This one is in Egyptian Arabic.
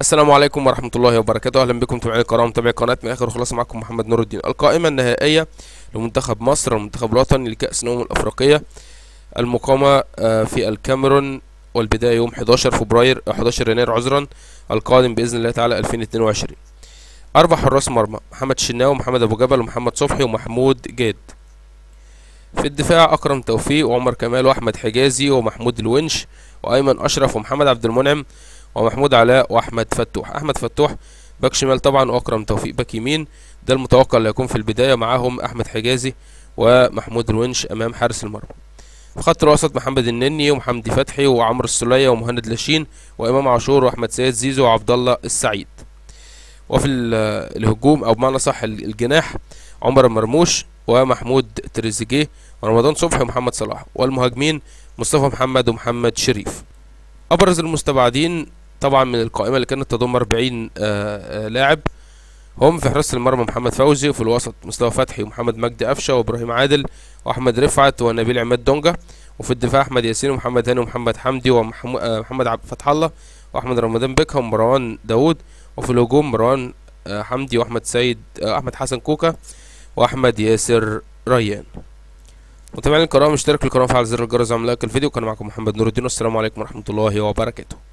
السلام عليكم ورحمة الله وبركاته أهلا بكم متابعين الكرام متابعي قناة من آخر خلاص معكم محمد نور الدين القائمة النهائية لمنتخب مصر المنتخب الوطني لكأس الأمم الأفريقية المقامة آه، في الكاميرون والبداية يوم 11 فبراير آه، 11 يناير عذرا القادم بإذن الله تعالى 2022 أربع حراس مرمى محمد شناوي ومحمد أبو جبل ومحمد صبحي ومحمود جاد في الدفاع أكرم توفيق وعمر كمال وأحمد حجازي ومحمود الونش وأيمن أشرف ومحمد عبد المنعم ومحمود علاء واحمد فتوح احمد فتوح باك شمال طبعا واكرم توفيق باك يمين ده المتوقع اللي هيكون في البدايه معاهم احمد حجازي ومحمود الونش امام حارس المرمى في خط الوسط محمد النني ومحمدي فتحي وعمرو السوليه ومهند لاشين وامام عاشور واحمد سيد زيزو وعبد الله السعيد وفي ال- الهجوم او بمعنى صح ال- الجناح عمر مرموش ومحمود تريزيجيه ورمضان صبحي ومحمد صلاح والمهاجمين مصطفى محمد ومحمد شريف ابرز المستبعدين طبعا من القائمه اللي كانت تضم 40 آه، آه، لاعب هم في حراسه المرمى محمد فوزي وفي الوسط مصطفى فتحي ومحمد مجدي قفشه وابراهيم عادل واحمد رفعت ونبيل عماد دونجا وفي الدفاع احمد ياسين ومحمد هاني ومحمد حمدي ومحمد عبد فتح الله واحمد رمضان بكها ومروان داوود وفي الهجوم مروان آه، حمدي واحمد سيد آه، احمد حسن كوكا واحمد ياسر ريان متابعين الكرام اشتركوا القناه وفعل زر الجرس وعمل لايك الفيديو كان معكم محمد نور الدين والسلام عليكم ورحمه الله وبركاته